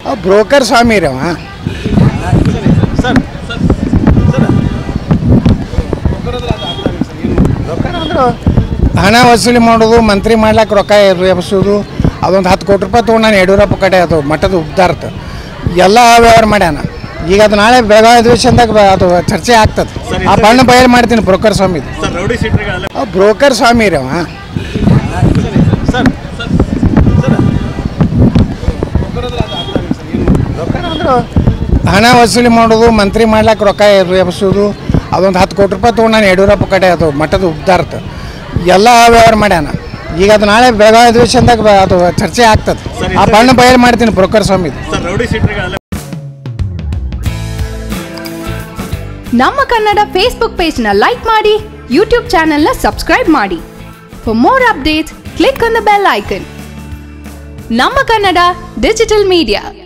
Broker ಸ್ವಾಮಿ ರೀ ಅವ sir broker ಅಂದ್ರೆ ಹಣ ವಸೂಲಿ ಮಾಡೋದು ಮಂತ್ರಿ ಮಾಡ್ಲಾಕ ರೊಕ್ಕ ಎಬ್ಸೋದು ಅದೊಂದು ಹತ್ತು ಕೋಟಿ ರೂಪಾಯಿ ತೊಗೊಂಡು ನಾನು ಯಡಿಯೂರಪ್ಪ ಕಡೆ ಅದು ಮಠದ ಉದ್ದಾರ್ತ ಎಲ್ಲ ವ್ಯವಹಾರ ಮಾಡ್ಯಾನ ಈಗ ಅದು ನಾಳೆ ಬೆಳಗಾವಿ ಅಧಿವೇಶನದಾಗ ಬ- ಅದು ಚರ್ಚೆ ಆಗ್ತದೆ ಸರಿ, ಆ ಸರಿ. ಬಣ್ಣ ಬಯಲು ಮಾಡ್ತೀನಿ ಬ್ರೋಕರ್ ಸ್ವಾಮಿದು ಸರ್ ರೌಡಿ ಸೀಟ್ರಿಗೆಲ್ಲ ಆ ಬ್ರೋಕರ್ ಸ್ವಾಮಿ ರೀ ಅವ ಸರ್ ಬ್ರೋಕರ್ ಅಂದ್ರೆ ಹಣ ವಸೂಲಿ ಮಾಡೋದು ಮಂತ್ರಿ ಮಾಡ್ಲಾಕ ರೊಕ್ಕ ಎಬ್ಸೋದು ಅದೊಂದು ಹತ್ತು ಕೋಟಿ ರೂಪಾಯಿ ತೊಗೊಂಡು ನಾನು ಯಡಿಯೂರಪ್ಪ ಕಡೆ ಅದು ಮಠದ ಉದ್ದಾರ್ತ ಎಲ್ಲ ವ್ಯವಹಾರ ಮಾಡ್ಯಾನ ಈಗ ಅದು ನಾಳೆ ಬೆಳಗಾವಿ ಅಧಿವೇಶನದಾಗ ಬ- ಅದು ಚರ್ಚೆ ಆಗ್ತದೆ ಸರಿ, ಆ ಸರಿ. ಬಣ್ಣ ಬಯಲು ಮಾಡ್ತೀನಿ ಬ್ರೋಕರ್ ಸ್ವಾಮಿದು ಸರ್ ರೌಡಿ ಸೀಟ್ರಿಗೆಲ್ಲ ನಮ್ಮ ಕನ್ನಡ ಫೇಸ್ಬುಕ್ ಪೇಜ್ನ ಲೈಕ್ ಮಾಡಿ ಯೂಟ್ಯೂಬ್ ಚಾನೆಲ್ನ ಸಬ್ಸ್ಕ್ರೈಬ್ ಮಾಡಿ for more updates click on the bell icon ನಮ್ಮ ಕನ್ನಡ ಡಿಜಿಟಲ್ ಮೀಡಿಯಾ